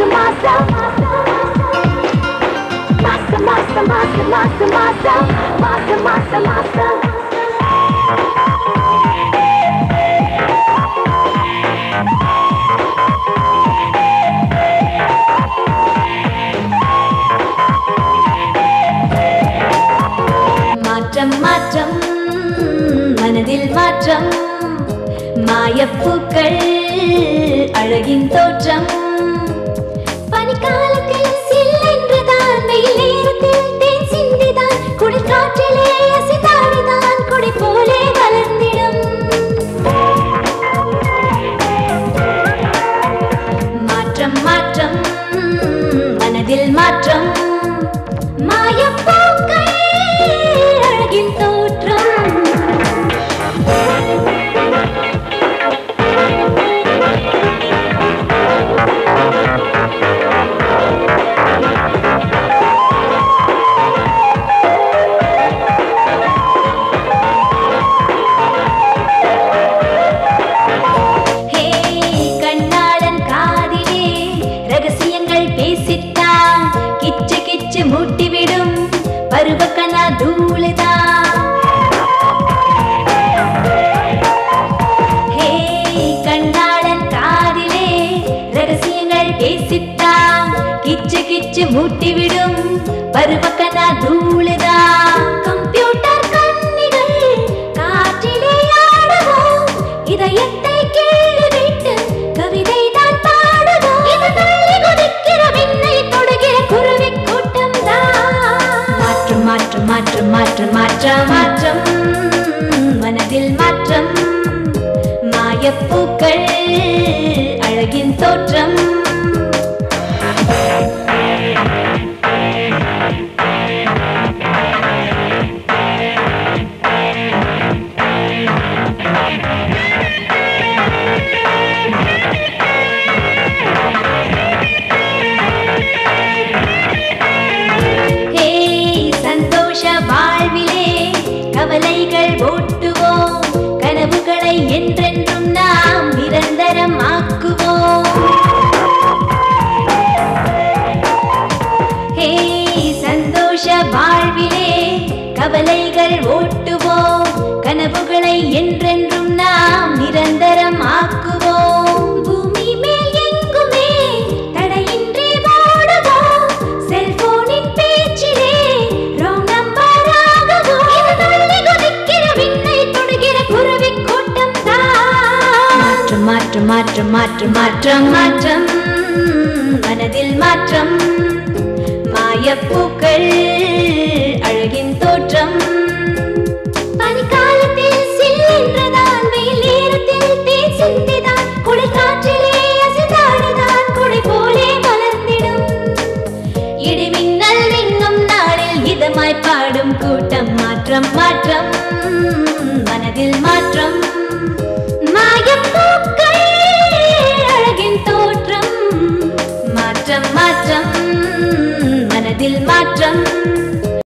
மாசம் மாசம் மாசம் மாசம் மாசம் மாசம் மாசம் மாசம் மாசம் மாற்றம் மாற்றம் மனதில் மாற்றம் மாயப்பூக்கள் அழகின் தோற்றம் பனிக்காலத்தில் சில்லென்றுதான் வெயில் நேரத்தில் தேன் சிந்திதான் குளிர் காற்றிலே அசைந்தாடிதான் கொடை போலே வளர்ந்திடும் மாற்றம் மாற்றம் மனதில் மாற்றம் மாயப்பூக்கள் அழகின் தோற்றம் ஹே கண்ணாளன் காதிலே ரகசியங்கள் பேசித்தான் கிச்சு கிச்சு மூட்டிவிடும் பருவக்கனா தூளுதான் ஹே கண்ணாளன் காதிலே ரகசியங்கள் பேசித்தான் கிச்சு கிச்சு மூட்டிவிடும் பருவக்கனா தூளுதான் கம்ப்யூட்டர் கண்ணிகள் காற்றிலே ஆடுவோம் இதயத்தை கேள்விவிட்டு கவிதை தான் பாடுவோம் இது துள்ளி குதிக்கிற விண்ணை தொடுகிற குருவி கூட்டம் மாற்றம் மாற்றம் மாற்றம் மாற்றம் மாற்றம் மாற்றம் மனதில் மாற்றம் மாயப்பூக்கள் அழகின் தோற்றம் ஹே சந்தோஷ வாழ்விலே கவலைகள் ஓட்டுவோம் கனவுகளை என்றென்றும் நாம் நிரந்தரம் ஆக்குவோம் ஹே சந்தோஷ வாழ்விலே கவலைகள் ஓட்டுவோம் கனவுகளை என்றென்றும் நாம் நிரந்தரம் ஆக்குவோம் பூமி மேல் எங்குமே தடையின்றி ஓடுவோம் செல்போனின் பேச்சிலே wrong number ஆகுவோம். இது துள்ளி குதிக்கிற விண்ணை தொடுகிற குருவி கூட்டம் மாற்றம் மாற்றம் மாற்றம் மாற்றம் மாற்றம் மாற்றம் மனதில் மாற்றம் மாயப்பூக்கள் அழகின் தோ